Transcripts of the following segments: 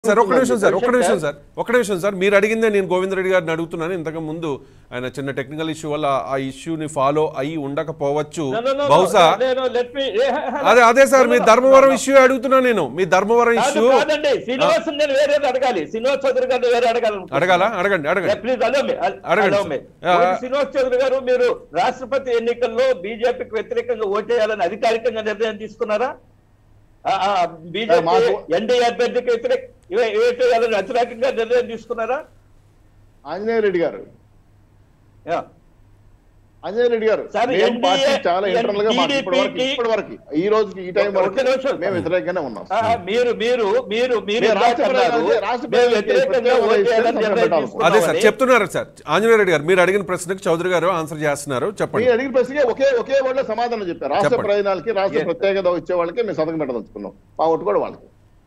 Sir ఒక్క నిమిషం sir ఒక్క నిమిషం సార్ ఒక్క నిమిషం సార్ మీరు అడిగిందే నేను గోవింద్ రెడ్డి గారిని అడుగుతున్నాను ఇంతకు ముందు ఆయన చిన్న టెక్నికల్ ఇష్యూ వల్ల ఆ ఇష్యూని ఫాలో అయ్యి ఉండకపోవచ్చు No, no, no, no, బహుశా no, no, let me- eh, అదే అదే సార్ మీ No, no, Dharmavaram no. Issue అడుగుతున్నా నేను మీ ధర్మవరం కాదు, ఇష్యూ కాదండి శ్రీనివాస్ నేను వేరే అడగాలి శ్రీనివాస్ చౌదరి గారిని వేరే అడగాలి అడగాల అడగండి అడగండి ప్లీజ్ అలో మీ అడగండి అలో సార్. మీ ఆ, శ్రీనివాస్ చౌదరి గారు మీరు రాష్ట్రపతి ఎన్నికల్లో బీజేపీకి వ్యతిరేకంగా ఓటేయాలని అధికారికంగా నిర్ణయం తీసుకున్నారా బీజేపీ మాకు- ఎన్డీఏ అభ్యర్థికి వ్యతిరేక ఇవే- ఓటేయాలని వ్యతిరేకంగా నిర్ణయం తీసుకున్నారా ఆంజనేయ రెడ్డి గారు యా. ఆంజనేయ రెడ్డి గారు సార్, మేము NDA పార్టీ చాలా ఇంటర్నల్ గా మాకు ఇప్పటి వరకు TDP ఇప్పటి వరకు ఈ రోజుకి ఈ టైం ఒక్క వరకు నిమిషం. మేము వ్యతిరేకంగానే ఉన్నాం ఆ, మీరు మీరు మీరు మీరు మీరు ఇందాక రాష్ట్ర అన్నారు, ప్రజలకి- రాష్ట్ర మేము ప్రజలకి వ్యతిరేకంగా ప్రత్యేక ఓటేయాలని హోదా నిర్ణయం ఇస్తే తీసుకున్నామని. అదే సార్ చెప్తున్నారు సార్ ఆంజనేయ రెడ్డి గారు మీరు అడిగిన ప్రశ్నకు చౌదరి గారు ఆన్సర్ చేస్తున్నారు చెప్పండి మీరు అడిగిన ప్రశ్నకి ఒకే ఒకే వాళ్ళ సమాధానం చెప్పారు రాష్ట్ర చెప్పండి. ప్రయోజనాలకి రాష్ట్ర Yes. ప్రత్యేకత వచ్చే వాళ్ళకి మేము సంతకం పెట్టదలుచుకున్నాం మా ఓటు కూడా వాళ్ళకి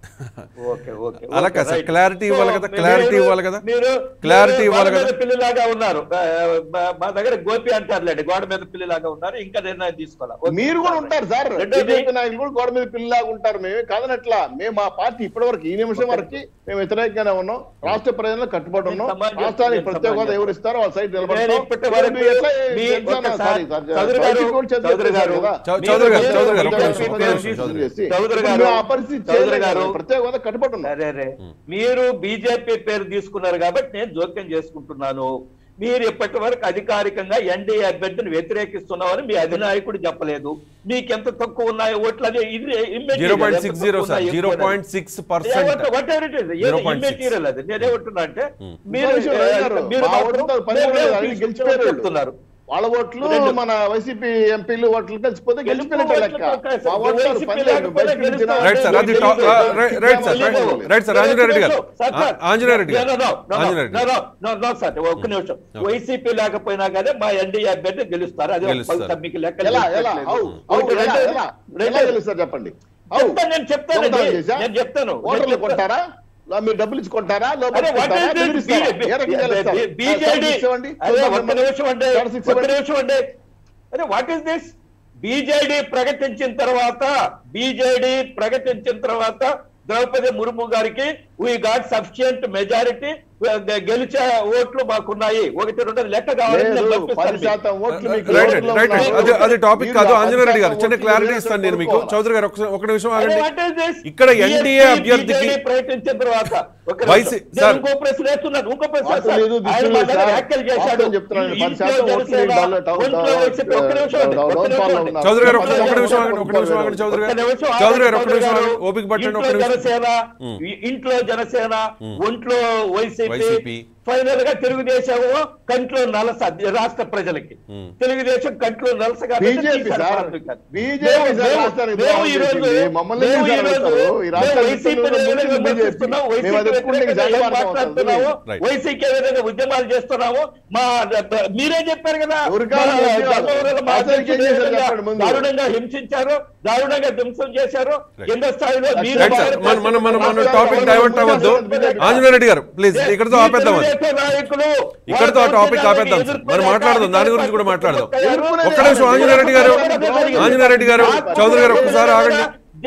ఓకే ఓకే అలా ఓకే, కాదు సార్, రైట్. clarity సో, ఇవ్వాలి కదా, మీరు- clarity ఇవ్వాలి కదా. మీరు Clarity మీరు ఇవ్వాలి గోడ కదా. మీద పిల్లిలాగా ఉన్నారు ఆ, మా- మా దగ్గర గోపి అంటారులేండి గోడ మీద పిల్లిలాగా ఉన్నారు ఇంకా నిర్ణయం తీసుకోవాలి ఓకే. మీరు కూడా ఉంటారు సార్ రెండోది- బీజేపీ నాయకులు కూడా గోడ మీద పిల్లలాగా ఉంటారు మేము కాదనట్లా మేము మా పార్టీ ఇప్పటి వరకు ఈ నిమిషం వరకు మేము వ్యతిరేకంగానే ఉన్నాం రాష్ట్ర ప్రజలకు కట్టుబడి ఉన్నాం నేను సమాజం- రాష్ట్రానికి నేను ప్రత్యేక హోదా సమాజం- ఎవరు ఇస్తారో వాళ్ళ సైడ్ నేను నిలబడతాం ఇప్పటి వరకు మీరు ఎట్లా మీ తెలుసా నా- ఒక్కసారి సారీ సార్, చౌదరి గారు- బయటికి కూడా చేతులు చౌదరి గారు- కదా. చౌ- మీరు- చౌదరి గారు మీరు- చౌదరి గారు ఒక్క మీరు- నిమిషం ఒక్క మీరు- నిమిషం చౌదరి గారు చేసి, చౌదరి ఇప్పుడు గారు- మేము ఆ పరిస్థితి చౌదరి చేయలేము. గారు- ప్రత్యేక హోదా కట్టుబడి ఉన్నాం సరే రే మీరు బీజేపీ పేరు తీసుకున్నారు కాబట్టి నేను జోక్యం చేసుకుంటున్నాను మీరు ఇప్పటి వరకు అధికారికంగా ఎన్డీఏ అభ్యర్థిని వ్యతిరేకిస్తున్నామని మీ అధినాయకుడు చెప్పలేదు మీకెంత తక్కువ ఉన్నాయో ఓట్లు అది ఇది immaterial. జీరో పాయింట్ ఎంత సిక్స్ తక్కువ జీరో సార్ ఉన్నాయో జీరో ఎక్కువ point six Yeah, percent what- whatever it is, ఏది 0.6. immaterial అది నేనేమంటున్నా అంటే Hmm. మీరు ఇంకో విషయం ఏ, గారు, మీరు మా మాత్రం ఓట్లతో పని మేము లేదు, అది తీసుకుంటామని గెలిచిపోయారు వాళ్ళు. చెప్తున్నారు వాళ్ళ ఓట్లు రెండు. మన వైసీపీ ఎంపీలు ఓట్లు కలిసిపోతే గెలిచిపోయినట్టు లెక్క ఓట్లతో మా ఓట్లు వైసీపీ పని లేదు, లేకపోతే బయటికి గెలుస్తాం. గెలిచినా- రైట్ సార్ అది లేదు, టాప్ లేదు, రైట్ రైట్ సార్ లేదు. Right right sir Anjaneya Reddy గారు sir, sir. Anjaneya Reddy No, గారు no, no, no, no, Anjaneya Reddy no, గారు no, no, no, సార్ ఒక్క నిమిషం వైసీపీ లేకపోయినా కానీ మా ఎన్డీఏ అభ్యర్థి గెలుస్తారు అది గెలుస్తారు. బహుశా మీకు లెక్క ఎలా ఎలా హౌ హౌ ఎలా ఎలా ఎలా గెలుస్తారు చెప్పండి హౌ చెప్తాను నేను చెప్తానండి దొంగతనం చేశా? నేను చెప్తాను ఓటర్లు నేను చెప్తాను. కొంటారా లా- మీరు డబ్బులు ఇచ్చి కొంటారా లోపల అరే వాట్ కొంటారా? ఈస్ మీరు ఇస్తారా? ఏ రకంగా గెలుస్తారు? బీజేడీ థర్టీ సిక్స్ ఇవ్వండి. అరే చూద్దాం ఒక్క మిమ్మల్ని. నిమిషం అండి థర్టీ సిక్స్ ఒక్క ఇవ్వండి. నిమిషం అండి అరే వాట్ ఈస్ దిస్ బీజేడీ ప్రకటించిన తర్వాత బీజేడీ ప్రకటించిన తర్వాత ద్రౌపది ముర్ము గారికి వీ గాట్ సఫిషియంట్ మెజారిటీ గెలిచే ఓట్లు మాకున్నాయి ఒకటి రెండు లెక్క కావాలని నేను లేదు, పంపిస్తాను పది మీకు. శాతం ఓట్లు మీకు రైట్ ఓట్లో రైట్ ఉన్నాయి. అది అది టాపిక్ మీరు కాదు ఆ పది ఆంజనేయ రెడ్డి గారు శాతం చిన్న ఓట్లు క్లారిటీ మీరు ఇస్తాను నేను మీకు కొనుక్కోవాలి. చౌదరి గారు ఒక ఒక నిమిషం అరే, ఆగండి what is this? ఇక్కడ BSP, ఎన్డీఏ అభ్యర్థికి BJD ప్రకటించిన తర్వాత ఒక వైసీ- నిమిషం. నేను సార్. ఇంకో ప్రశ్న వేస్తున్నాను ఇంకో ప్రశ్న వార్తలు సార్. లేదు, దిక్కులు ఆయన లేదు మా దగ్గర సార్. వ్యాఖ్యలు చేశాడు వాస్తవం చెప్తున్నాను. పది ఇంట్లో శాతం ఓట్లు జనసేన, మీకు డౌన్ టౌన్ ఒంట్లో వైసీపీ. ఒక్క నిమిషం అండి, డౌన్ ఒక్క డౌన్ నిమిషం ఫాల్ అండి. ఉన్నారు. చౌదరి గారు ఒక పది ఒక శాతం నిమిషం ఆగండి ఒక నిమిషం ఆగండి చౌదరి ఒక్క గారు నిమిషం చౌదరి గారు ఆగండి, ఒక నిమిషం చౌదరి ఆగండి గారు. ఓపిక పట్టండి ఒక ఇంట్లో నిమిషం జనసేన ఉమ్. ఈ- ఇంట్లో జనసేన ఒంట్లో వైసీపీ వైసీపీ. ఫైనల్ గా తెలుగుదేశం కంట్లో నలస రాష్ట్ర ప్రజలకి ఉమ్. తెలుగుదేశం కంట్లో నలస కాబట్టి బీజేపీ తీశారు సార్ పార్టీకి. బీజేపీ మేము- సార్ మేము- రాష్ట్రానికి మేము ద్రోహం ఈ రోజు- చేసింది. మమ్మల్ని మేము ఎందుకు ఈ రోజు- అడుగుతారు? ఈ మేము రాష్ట్రానికి వైసీపీని చెందిన ఏ విధంగా బీజేపీ. విమర్శిస్తున్నాము, మేము వైసీపీ అది ఎత్తుకుంటే వ్యతిరేకంగా ఏం జనవాదం మాట్లాడుతున్నాము, Right. వైసీపీ ఏ విధంగా ఉద్యమాలు చేస్తున్నాము మా మీరే చెప్పారు కదా ఎవరికాలం మా ఉద్యమాలు? ధర్మవరంలో మా అసలు ఏం అధ్యక్షుడు ఏ చేశారు విధంగా చెప్పండి ముందు. దారుణంగా హింసించారు దారుణంగా ధ్వంసం చేశారు Right. కింద స్థాయిలో మీరు రైట్ సార్ మన మన మన మన టాపిక్ డైవర్ట్ అవ్వద్దు ఆంజనేయ రెడ్డి గారు ప్లీజ్ ఇక్కడతో ఆపేద్దాం అది నాయకులు ఇక్కడతో ఆ టాపిక్ ఆపేద్దాం సార్ మనం మాట్లాడదాం దాని గురించి కూడా మాట్లాడదాం ఒక్క నిమిషం ఆంజనేయ రెడ్డి గారు ఆంజనేయ రెడ్డి గారు చౌదరి గారు ఒక్కసారి ఆగండి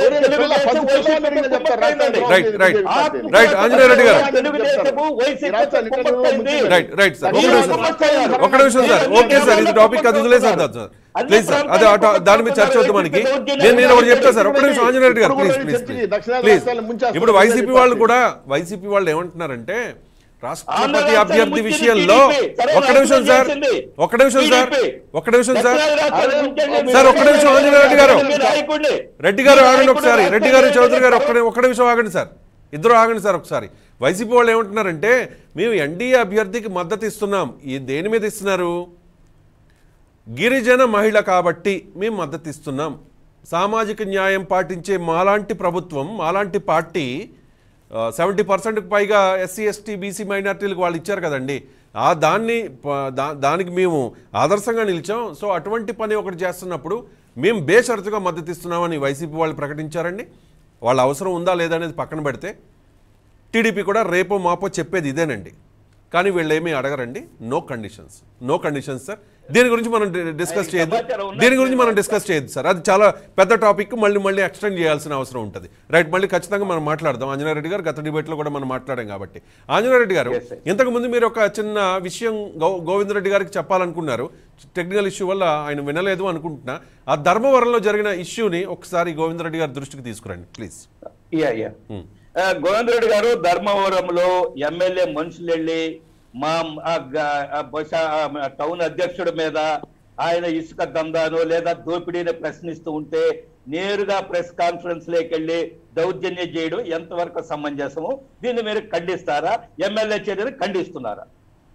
right right right Anjaneya Reddy గారు రైట్ రైట్ సార్ ఒక నిమిషం ఒక నిమిషం సార్ ఓకే సార్ ఇది టాపిక్ అది వదిలేసారు సార్ ప్లీజ్ సార్ అది ఆ టా- దాని మీద చర్చ వద్దు మనకి నేను నేను ఒకటి చెప్తా సార్ ఒక్క నిమిషం ఆంజనేయ రెడ్డి గారు ప్లీజ్ ప్లీజ్ ప్లీజ్ ఇప్పుడు వైసీపీ వాళ్ళు కూడా వైసీపీ వాళ్ళు ఏమంటున్నారంటే రాష్ట్రపతి అభ్యర్థి విషయంలో ఒక్క నిమిషం సార్ ఒక్క నిమిషం సార్ ఒక్క నిమిషం సార్ సార్, ఒక్క నిమిషం ఆంజనేయ రెడ్డి గారు. రెడ్డి గారు ఆగండి ఒకసారి రెడ్డి గారు చౌదరి గారు ఒక్క ఒక్క నిమిషం ఆగండి సార్ ఇద్దరు ఆగండి సార్ ఒకసారి వైసీపీ వాళ్ళు ఏమంటున్నారంటే మేము ఎన్డీఏ అభ్యర్థికి మద్దతు ఇస్తున్నాం ఈ దేని మీద ఇస్తున్నారు గిరిజన మహిళ కాబట్టి మేము మద్దతు ఇస్తున్నాం సామాజిక న్యాయం పాటించే మాలాంటి ప్రభుత్వం మాలాంటి పార్టీ సెవెంటీ పర్సెంట్కి పైగా ఎస్సీ ఎస్టీ బీసీ మైనార్టీలకు వాళ్ళు ఇచ్చారు కదండి ఆ దాన్ని ప- దా- దానికి మేము ఆదర్శంగా నిలిచాం సో అటువంటి పని ఒకటి చేస్తున్నప్పుడు మేము బేషరతుగా మద్దతు ఇస్తున్నామని వైసీపీ వాళ్ళు ప్రకటించారండి వాళ్ళ అవసరం ఉందా లేదా అనేది పక్కన పెడితే టీడీపీ కూడా రేపో మాపో చెప్పేది ఇదేనండి కానీ వీళ్ళు ఏమీ అడగరండి no conditions no conditions sir దీని గురించి మనం డి- డిస్కస్ ఈ చేయొద్దు సమాచారం ఉన్నది. దీని గురించి మనం డిస్కస్ చేయొద్దు సార్ అది చాలా పెద్ద టాపిక్ మళ్ళీ మళ్ళీ ఎక్స్టెండ్ చేయాల్సిన అవసరం ఉంటుంది రైట్ మళ్ళీ ఖచ్చితంగా మనం మాట్లాడదాం ఆంజనేయ రెడ్డి గారు గత డిబేట్లో కూడా మనం మాట్లాడాం కాబట్టి ఆంజనేయ రెడ్డి గారు Yes, sir. ఇంతకు ముందు మీరు ఒక చిన్న విషయం గో గోవింద్ రెడ్డి గారికి చెప్పాలనుకున్నారు టెక్నికల్ ఇష్యూ వల్ల ఆయన వినలేదు అనుకుంటున్నా ఆ ధర్మవరంలో జరిగిన ఇష్యూని ఒకసారి గోవింద్ రెడ్డి గారి దృష్టికి తీసుకురండి ప్లీజ్ యా యా ఆ, గోవింద్ రెడ్డి గారు ధర్మవరంలో ఎమ్మెల్యే మనుషులు వెళ్ళి మా ఆ గ- ఆ బహుశా ఆ టౌన్ అధ్యక్షుడి మీద ఆయన ఇసుక దందాను లేదా దోపిడీని ప్రశ్నిస్తూ ఉంటే నేరుగా ప్రెస్ కాన్ఫరెన్స్ లోకి వెళ్ళి దౌర్జన్యం చేయడం ఎంతవరకు సమంజసము దీన్ని మీరు ఖండిస్తారా ఎమ్మెల్యే చర్యను ఖండిస్తున్నారా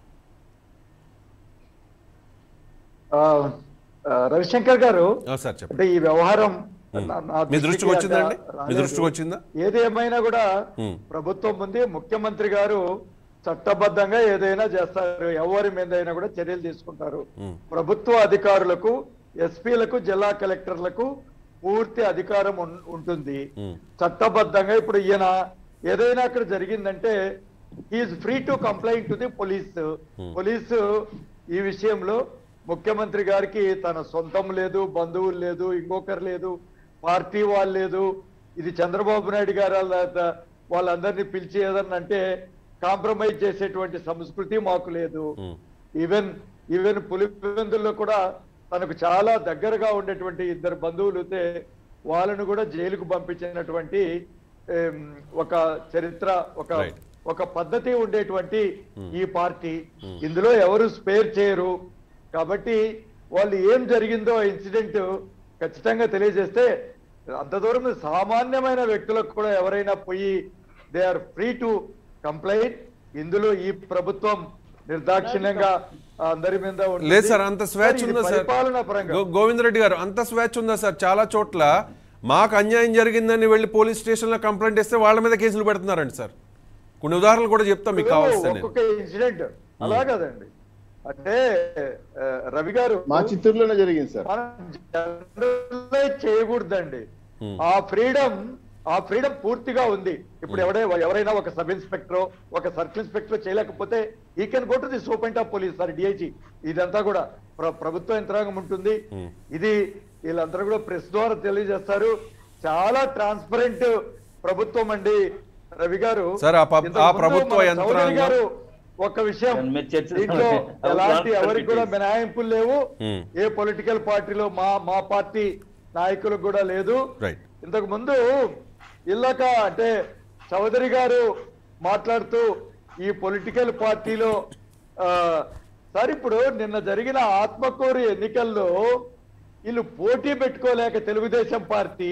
ఆ, ఆ, రవిశంకర్ గారు ఆ, సార్ చెప్పండి అంటే ఈ వ్యవహారం నా- నా మీ దృష్టికి దృష్టికి వచ్చిందండి అంటే మీ రాలేదు. దృష్టికి వచ్చిందా ఏది ఏమైనా కూడా Hmm. ప్రభుత్వం ఉంది ముఖ్యమంత్రి గారు చట్టబద్ధంగా ఏదైనా చేస్తారు ఎవరి మీద అయినా కూడా చర్యలు తీసుకుంటారు Hmm. ప్రభుత్వ అధికారులకు ఎస్పీలకు జిల్లా కలెక్టర్లకు పూర్తి అధికారం ఉన్- ఉంటుంది Hmm. చట్టబద్ధంగా ఇప్పుడు ఈయన ఏదైనా అక్కడ జరిగిందంటే is free to complaint to the police police ఈ విషయంలో ముఖ్యమంత్రి గారికి తన సొంతం లేదు బంధువులు లేదు ఇంకొకరు లేదు పార్టీ వాళ్ళు లేదు ఇది చంద్రబాబు నాయుడు గారు వాళ్ళ- వాళ్ళందరినీ పిలిచి ఏదన్నా అంటే కాంప్రమైజ్ చేసేటువంటి సంస్కృతి మాకు లేదు Hmm. ఈవెన్ ఈవెన్ పులివెందుల్లో కూడా తనకు చాలా దగ్గరగా ఉండేటువంటి ఇద్దరు బంధువులు ఉంటే వాళ్ళను కూడా జైలుకు పంపించినటువంటి ఏం, ఒక చరిత్ర ఒక Right. ఒక పద్ధతి ఉండేటువంటి ఈ పార్టీ ఇందులో ఎవరు స్పేర్ చేయరు కాబట్టి వాళ్ళు ఏం జరిగిందో ఇన్సిడెంట్ ఖచ్చితంగా తెలియజేస్తే అంత దూరం సామాన్యమైన వ్యక్తులకు కూడా ఎవరైనా పోయి they are free to complaint ఇందులో ఈ ప్రభుత్వం నిర్దాక్షిణ్యంగా అందరి మీద ఉంటుంది. లేదు సార్ అంత స్వేచ్ఛ ఇది ఉందా సార్ పరిపాలనా పరంగా గో- గోవింద్ రెడ్డి గారు అంత స్వేచ్ఛ ఉందా సార్ చాలా చోట్ల మాకు అన్యాయం జరిగిందని వెళ్ళి పోలీస్ స్టేషన్లో కంప్లైంట్ ఇస్తే వాళ్ళ మీద కేసులు పెడుతున్నారండి సార్ కొన్ని ఉదాహరణలు కూడా చెప్తా మీకు కావాల్సిన నేను ఒక్కొక్క ఇన్సిడెంట్ అలా కదండి అంటే ఆ, రవి గారు మా చిత్తూరులోనే జరిగింది సార్ మనం జనరలైజ్ చేయకూడదండి Hmm. ఆ ఫ్రీడమ్ ఆ ఫ్రీడమ్ పూర్తిగా ఉంది ఇప్పుడు ఎవడే ఎవరైనా ఒక సబ్ ఇన్స్పెక్టర్ ఒక సర్కిల్ ఇన్స్పెక్టర్ చేయలేకపోతే ఈ can go to the superintendent of police sir DIG ఇదంతా కూడా ప్ర- ప్రభుత్వ యంత్రాంగం ఉంటుంది Hmm. ఇది వీళ్ళందరూ కూడా ప్రెస్ ద్వారా తెలియజేస్తారు చాలా ట్రాన్స్పరెంట్ ప్రభుత్వం అండి రవి గారు సార్, ఆ పబ్- ఇంతకు ఆ ముందు ప్రభుత్వ మన చౌదరి యంత్రాంగం- గారు ఒక విషయం మీరు చర్చిస్తున్నారు. దీంట్లో How ఎలాంటి transparent ఎవరికి it కూడా is. మినహాయింపులు లేవు Hmm. ఏ పొలిటికల్ పార్టీలో మా మా పార్టీ నాయకులకు కూడా లేదు రైట్ ఇంతకు ముందు ఇల్లక అంటే చౌదరి గారు మాట్లాడుతూ ఈ పొలిటికల్ పార్టీలో ఆ, సార్ ఇప్పుడు నిన్న జరిగిన ఆత్మకూరు ఎన్నికల్లో వీళ్ళు పోటీ పెట్టుకోలేక తెలుగుదేశం పార్టీ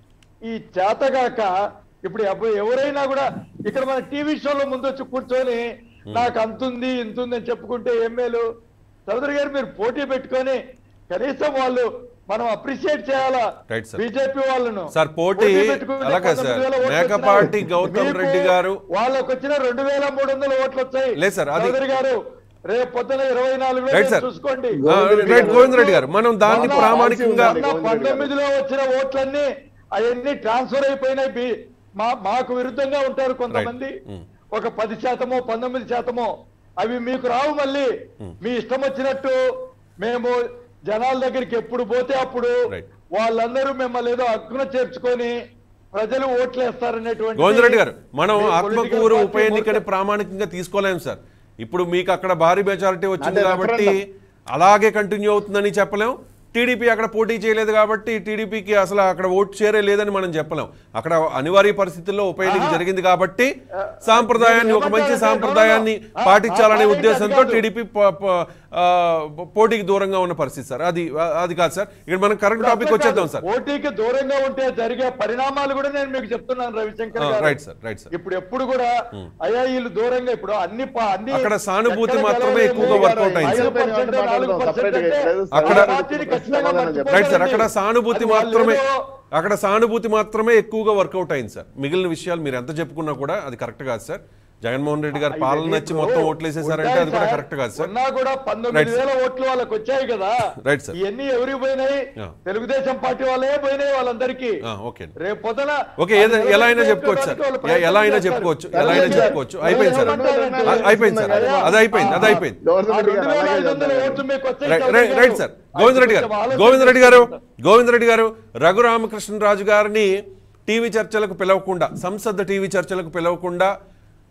ఈ చేతగాక ఇప్పుడు ఎవ- ఎవరైనా కూడా ఇక్కడ మన టీవీ షోలో ముందు వచ్చి కూర్చొని నాకు అంతుంది ఇంతుంది అని చెప్పుకుంటే ఎమ్మెల్యే చౌదరి గారు మీరు పోటీ పెట్టుకొని కనీసం వాళ్ళు మనం అప్రిషియేట్ చేయాలా Right, sir. బీజేపీ వాళ్ళను సార్, పోటీ పెట్టుకుంటే అలాగే సార్. 19,000 ఓట్లు మేకపాటి వచ్చినాయి. గౌతమ్ మీకు రెడ్డి గారు- వాళ్ళకు వచ్చిన రెండు వేల మూడు వందల ఓట్లు వచ్చాయి లేదు సార్, అది- చౌదరి గారు రేపు పొద్దున ఇరవై నాలుగులో రైట్ మీరు సార్. చూసుకోండి ఆ, రైట్ గోవింద్ రెడ్డి గారు మనం దాన్ని మొన్న ప్రామాణికంగా ఉంది. మొన్న పంతొమ్మిదిలో వచ్చిన ఓట్లన్నీ అవన్నీ ట్రాన్స్ఫర్ అయిపోయినాయి బి- మా మాకు విరుద్ధంగా ఉంటారు కొంతమంది Mm. ఒక పది శాతమో పంతొమ్మిది శాతమో అవి మీకు రావు మళ్ళీ మీ ఇష్టం వచ్చినట్టు మేము జనాల దగ్గరికి ఎప్పుడు పోతే అప్పుడు Right. వాళ్ళందరూ మిమ్మల్ని ఏదో హక్కున చేర్చుకొని ప్రజలు ఓట్లేస్తారనేటువంటి గోవింద్ రెడ్డి గారు మనం మీ ఆత్మకూరు political ఉప party ఎన్నికని మూర్ఖ- ప్రామాణికంగా తీసుకోలేము సార్ ఇప్పుడు మీకు అక్కడ భారీ మెజారిటీ వచ్చింది అంటే కాబట్టి అలాగే కంటిన్యూ అవుతుందని చెప్పలేం టీడీపీ అక్కడ పోటీ చేయలేదు కాబట్టి టీడీపీకి అసలు అక్కడ ఓటు షేరే లేదని మనం చెప్పలేం అక్కడ అనివార్య పరిస్థితుల్లో ఉప ఎన్నిక ఆహా. జరిగింది కాబట్టి సాంప్రదాయాన్ని ఒక మంచి సాంప్రదాయాన్ని పాటించాలనే ఉద్దేశంతో టీడీపీ ప- ప- ఆ, పోటీకి దూరంగా ఉన్న పరిస్థితి సార్ అది అది కాదు సార్ ఇక్కడ మనం కరెంట్ టాపిక్ వచ్చేద్దాం సార్ పోటీకి దూరంగా ఉంటే జరిగే పరిణామాలు కూడా నేను మీకు చెప్తున్నాను రవిశంకర్ గారు రైట్ సార్ రైట్ సార్ ఇప్పుడు ఎప్పుడు కూడా అయ్యా వీళ్ళు దూరంగా ఇప్పుడు అన్ని పా- అన్ని అక్కడ సానుభూతి ఎక్కడ మాత్రమే గెలవలేము, ఎక్కువగా వర్కౌట్ అయింది ఐదు సార్. పర్సెంట్, నాలుగు పర్సెంట్ అంటే అక్కడ- ఆ పార్టీని ఖచ్చితంగా మర్చిపోతారండి. రైట్ సార్ అక్కడ సానుభూతి అది వాళ్ళు మాత్రమే ఏదో అక్కడ సానుభూతి మాత్రమే ఎక్కువగా వర్కౌట్ అయింది సార్ మిగిలిన విషయాలు మీరు ఎంత చెప్పుకున్నా కూడా అది కరెక్ట్ కాదు సార్ జగన్మోహన్ రెడ్డి గారు ఇది పాలన ఇప్పుడు నచ్చి మొత్తం ఓట్లు వేసేసారంటే ఉంటాయి అది కూడా సార్. కరెక్ట్ కాదు సార్ ఉన్నా కూడా Right, పంతొమ్మిది sir. వేల ఓట్లు వాళ్ళకి వచ్చాయి కదా Right, sir. ఇవన్నీ ఎవరికి పోయినాయి Yeah. తెలుగుదేశం పార్టీ వాళ్ళే పోయినాయి వాళ్ళందరికీ ఆ, ఓకే అండి. రేపు పొద్దున ఓకే ఏద- ఎలా అయినా చెప్పుకోవచ్చు సార్ వాళ్ళు ఎ- ఎలా అయినా ప్రయత్నం చెప్పుకోవచ్చు చేస్తారు. ఎలా అయినా సరే, చెప్పుకోవచ్చు సరే. అయిపోయింది సార్ ఏమంటారంటే- అ- అయిపోయింది సార్ అది అయిపోయింది అది అయిపోయింది ఆ గవర్నమెంట్ రెండు గారు వేల అలాగే ఐదు వందల చేద్దాం. ఓట్లు మీకు వచ్చాయి రైట్ చౌదరి రైట్ గారు. రైట్ సార్ గోవింద్ రెడ్డి గారు కొంచెం ఆలోచన గోవింద్ రెడ్డి గారు చేస్తారు. గోవింద్ రెడ్డి గారు రఘురామకృష్ణరాజు గారిని టీవీ చర్చలకు పిలవకుండా సంసద్ టీవీ చర్చలకు పిలవకుండా